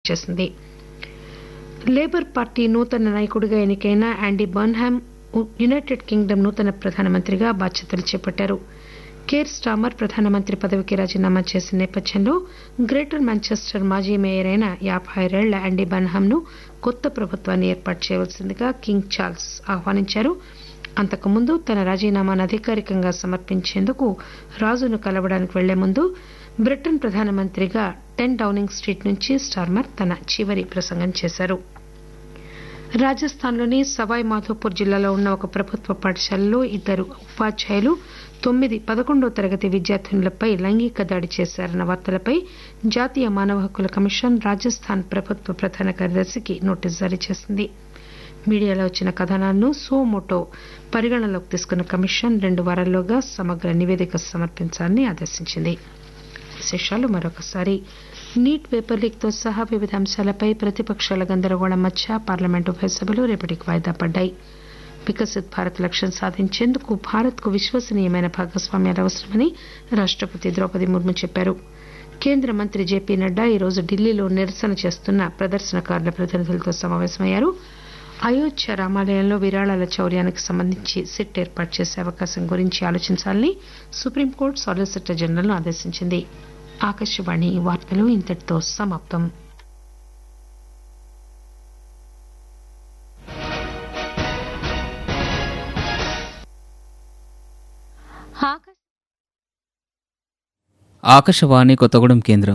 చేసింది labour party నూతన నాయకుడిగా ఎన్నికైన యాండీ బర్న్హామ్ యునైటెడ్ కింగ్డమ్ నూతన ప్రధానమంత్రిగా బాధ్యతలు చేపట్టారు కేర్ స్టామర్ ప్రధానమంత్రి పదవికి రాజీనామా చేసిన నేపథ్యంలో గ్రేటర్ మాంచెస్టర్ మాజీ మేయర్ అయిన యాబై ఆరేళ్ల యాండీ బర్న్హామ్ ను కొత్త ప్రభుత్వాన్ని ఏర్పాటు చేయవలసిందిగా కింగ్ చార్లెస్ ఆహ్వానించారు అంతకుముందు తన రాజీనామాను అధికారికంగా సమర్పించేందుకు రాజును కలవడానికి వెళ్లే ముందు బ్రిటన్ ప్రధానమంత్రిగా టెన్ డౌనింగ్ స్ట్రీట్ నుంచి స్టార్మర్ తన చివరి ప్రసంగం చేశారు రాజస్థాన్లోని సవాయ్ మాధోపూర్ జిల్లాలో ఉన్న ఒక ప్రభుత్వ పాఠశాలలో ఇద్దరు ఉపాధ్యాయులు తొమ్మిది పదకొండో తరగతి విద్యార్థినులపై లైంగిక దాడి చేశారన్న వార్తలపై జాతీయ మానవ హక్కుల కమిషన్ రాజస్థాన్ ప్రభుత్వ ప్రధాన కార్యదర్శికి నోటీసు జారీ చేసింది మీడియాలో వచ్చిన కథనాలను సుమోటో పరిగణనలోకి తీసుకున్న కమిషన్ రెండు వారాల్లోగా సమగ్ర నివేదిక సమర్పించాలని ఆదేశించింది విశేషాలు మరొకసారి నీట్ పేపర్ లీక్ తో సహా వివిధ అంశాలపై ప్రతిపక్షాల గందరగోళం మధ్య పార్లమెంట్ ఉభయ సభలు రేపటికి వాయిదా పడ్డాయి వికసిత్ భారత్ లక్ష్యం సాధించేందుకు భారత్ కు విశ్వసనీయమైన భాగస్వామ్యాలు అవసరమని రాష్టపతి ద్రౌపది ముర్ము చెప్పారు కేంద్ర మంత్రి జేపీ నడ్డా ఈరోజు ఢిల్లీలో నిరసన చేస్తున్న ప్రదర్శనకారుల ప్రతినిధులతో సమావేశమయ్యారు అయోధ్య రామాలయంలో విరాళాల చౌర్యానికి సంబంధించి సిట్ ఏర్పాటు చేసే అవకాశం గురించి ఆలోచించాలని సుప్రీంకోర్టు సాలిసిటర్ జనరల్ ఆదేశించింది ఆకాశవాణి వార్తలు ఇంతటితో సమాప్తం ఆకాశవాణి కొత్తగూడెం కేంద్రం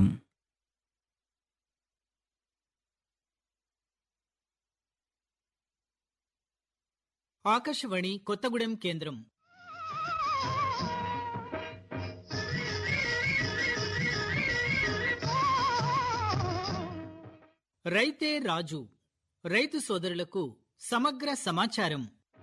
ఆకాశవాణి కొత్తగూడెం కేంద్రం రైతే రాజు రైతు సోదరులకు సమగ్ర సమాచారం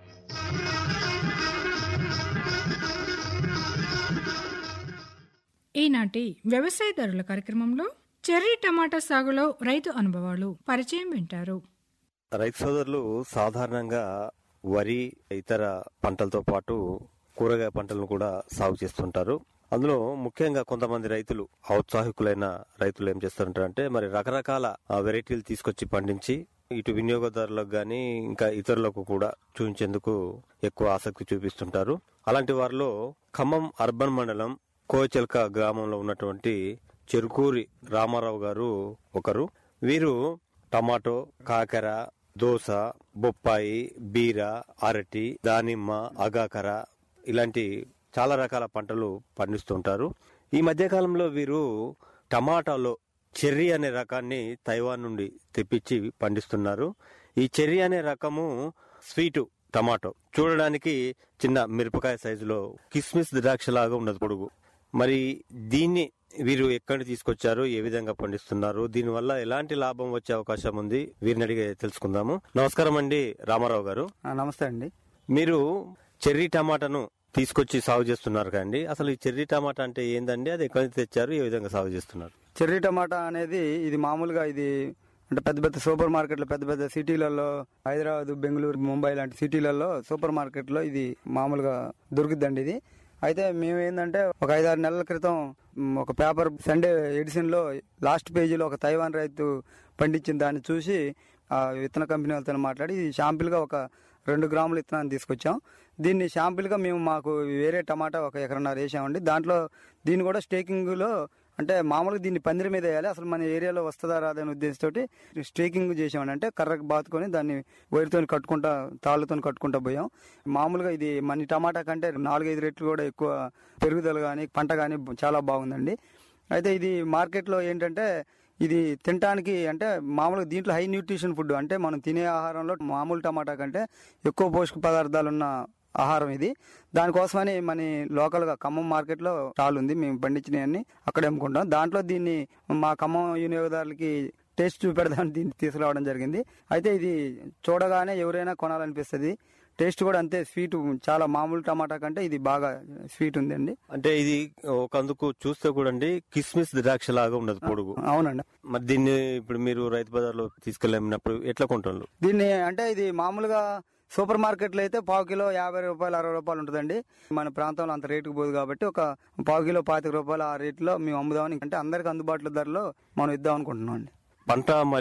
ఈనాటి వ్యవసాయదారుల కార్యక్రమంలో చెర్రీ టమాటా సాగులో రైతు అనుభవాలు పరిచయం వింటారు రైతు సోదరులు సాధారణంగా వరి ఇతర పంటలతో పాటు కూరగాయ పంటలను కూడా సాగు చేస్తుంటారు అందులో ముఖ్యంగా కొంతమంది రైతులు ఔత్సాహికులైన రైతులు ఏం చేస్తుంటారంటే మరి రకరకాల ఆ, వెరైటీలు తీసుకొచ్చి పండించి ఇటు వినియోగదారులకు గాని ఇంకా ఇతరులకు కూడా చూపించేందుకు ఎక్కువ ఆసక్తి చూపిస్తుంటారు అలాంటి వారిలో ఖమ్మం అర్బన్ మండలం కోచల్క గ్రామంలో ఉన్నటువంటి చెరుకూరి రామారావు గారు ఒకరు వీరు టమాటో కాకర దోస బొప్పాయి బీర అరటి దానిమ్మ అగాకర ఇలాంటి చాలా రకాల పంటలు పండిస్తుంటారు ఈ మధ్య కాలంలో వీరు టమాటాలో చెర్రీ అనే రకాన్ని తైవాన్ నుండి తెప్పించి పండిస్తున్నారు ఈ చెర్రీ అనే రకము స్వీటు టమాటో చూడడానికి చిన్న మిరపకాయ సైజులో కిస్మిస్ ద్రాక్ష లాగా ఉన్నది పొడుగు మరి దీన్ని వీరు ఎక్కడి తీసుకొచ్చారు ఏ విధంగా పండిస్తున్నారు దీనివల్ల ఎలాంటి లాభం వచ్చే అవకాశం ఉంది వీరిని అడిగి తెలుసుకుందాము నమస్కారం అండి రామారావు గారు ఆ, నమస్తే అండి మీరు చెర్రీ టమాటాను తీసుకొచ్చి సాగు చేస్తున్నారు కదండి అసలు ఈ చెర్రీ టమాటా అంటే ఏందండి అది ఎక్కడి నుంచి తెచ్చారు ఏ విధంగా సాగు చేస్తున్నారు చెర్రీ టమాటా అనేది ఇది మామూలుగా ఇది అంటే పెద్ద పెద్ద సూపర్ మార్కెట్లు పెద్ద పెద్ద సిటీలలో హైదరాబాద్ బెంగళూరు ముంబై లాంటి సిటీలలో సూపర్ మార్కెట్లో ఇది మామూలుగా దొరుకుద్దండి ఇది అయితే మేము ఏంటంటే ఒక ఐదారు నెలల క్రితం మ్, ఒక పేపర్ సండే ఎడిషన్ లో లాస్ట్ పేజీలో ఒక తైవాన్ రైతు పండించిన దాన్ని చూసి ఆ విత్తన కంపెనీ వాళ్ళతో మాట్లాడి షాంపిల్ గా ఒక రెండు గ్రాముల విత్తనాన్ని తీసుకొచ్చాం దీన్ని షాంపిల్ గా మేము మాకు వేరే టమాటా ఒక ఎకరన్నర వేసామండి దాంట్లో దీన్ని కూడా స్టేకింగ్ లో అంటే మామూలుగా దీన్ని పందిరి మీద వేయాలి అసలు మన ఏరియాలో వస్తుందా రాదనే ఉద్దేశంతో స్టేకింగ్ చేసామండి అంటే కర్రకు బాతుకొని దాన్ని వైర్తో కట్టుకుంటా తాళ్ళతో కట్టుకుంటా పోయాం మామూలుగా ఇది మన టమాటా కంటే నాలుగైదు రెట్లు కూడా ఎక్కువ పెరుగుదల కానీ పంట కానీ చాలా బాగుందండి అయితే ఇది మార్కెట్లో ఏంటంటే ఇది తినడానికి అంటే మామూలుగా దీంట్లో హై న్యూట్రిషన్ ఫుడ్ అంటే మనం తినే ఆహారంలో మామూలు టమాటా కంటే ఎక్కువ పోషక పదార్థాలు ఉన్న ఆహారం ఇది దానికోసమని మన లోకల్గా ఖమ్మం మార్కెట్లో స్టాల్ ఉంది మేము పండించినవన్నీ అక్కడ అమ్ముకుంటాం దాంట్లో దీన్ని మా ఖమ్మం వినియోగదారులకి టేస్ట్ చూపెడదామని దీన్ని తీసుకురావడం జరిగింది అయితే ఇది చూడగానే ఎవరైనా కొనాలనిపిస్తుంది టేస్ట్ కూడా అంతే స్వీట్ చాలా మామూలు టమాటా కంటే ఇది బాగా స్వీట్ ఉందండి అంటే ఇది ఒకందుకు చూస్తే కూడా అండి కిస్మిస్ ద్రాక్ష లాగా ఉన్నది పొడుగు అవునండి మరి దీన్ని ఇప్పుడు మీరు రైతు బజార్లో తీసుకెళ్ళినప్పుడు ఎట్లా కొంటారు దీన్ని అంటే ఇది మామూలుగా సూపర్ మార్కెట్లో అయితే పావు కిలో యాభై రూపాయలు అరవై రూపాయలు ఉంటుందండి మన ప్రాంతంలో అంత రేటుకు పోదు కాబట్టి ఒక పావు కిలో పాతిక రూపాయలు ఆ రేట్లో మేము అమ్ముదామని అంటే అందరికి అందుబాటులో ధరలో మనం ఇద్దాం అనుకుంటున్నాం అండి పంట మరి